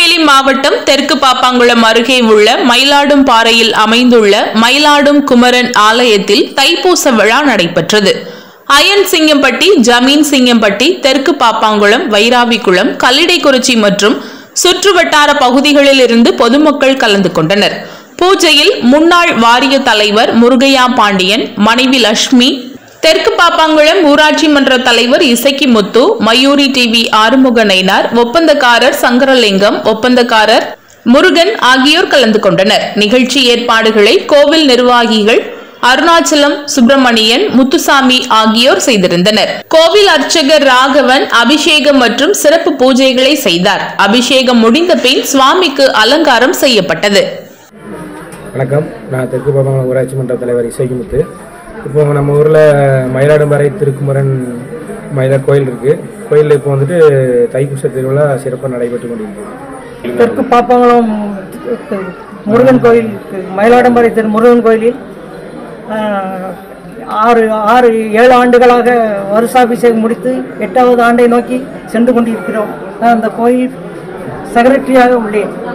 திருநெல்வேலி மாவட்டம் தெற்கு பாப்பாங்குளம் அருகே உள்ள மயிலாடும் பாறையில் அமைந்துள்ள மயிலாடும் குமரன் ஆலயத்தில் தைப்பூச விழா நடைபெற்றது அயன் சிங்கம்பட்டி ஜமீன் சிங்கம்பட்டி தெற்கு பாப்பாங்குளம் வைராவிக்குளம் கல்லிடைக்குறிச்சி மற்றும் சுற்றுவட்டார பகுதிகளில் இருந்து பொதுமக்கள் கலந்து கொண்டனர் பூஜையில் முன்னாள் வாரிய தலைவர் முருகையா பாண்டியன் மனைவி லட்சுமி தெற்கு பாப்பாங்குளம் ஊராட்சி மன்ற தலைவர் இசக்கி முத்து மயூரி டிவி ஆறுமுக நயினார் ஒப்பந்தக்காரர் சங்கரலிங்கம் ஒப்பந்தக்காரர் முருகன் ஆகியோர் கலந்து கொண்டனர் நிகழ்ச்சி ஏற்பாடுகளை கோவில் நிர்வாகிகள் அருணாச்சலம் சுப்பிரமணியன் முத்துசாமி ஆகியோர் செய்திருந்தனர் கோவில் அர்ச்சகர் ராகவன் அபிஷேகம் மற்றும் சிறப்பு பூஜைகளை செய்தார் அபிஷேகம் முடிந்த பின் சுவாமிக்கு அலங்காரம் செய்யப்பட்டது வணக்கம் நான் தெற்கு பாப்பாங்குளம் ஊராட்சி மன்ற தலைவர் இசைக்குமுத்து இப்போ நம்ம ஊரில் மயிலாடும்பாறை திருக்குமரன் மயிலா கோயில் இருக்குது கோயிலில் இப்போ வந்துட்டு தைப்பூச திருவிழா சிறப்பாக நடைபெற்று கொண்டிருக்கு தெற்கு பாப்பாங்குளம் முருகன் கோயில் மயிலாடம்பாறை திரு முருகன் கோயிலில் ஆஹ், ஆறு ஆறு ஏழு ஆண்டுகளாக வருஷாபிஷேகம் முடித்து எட்டாவது ஆண்டை நோக்கி சென்று கொண்டிருக்கிறோம் நான் அந்த கோயில் செக்ரட்டரியாக உள்ளேன்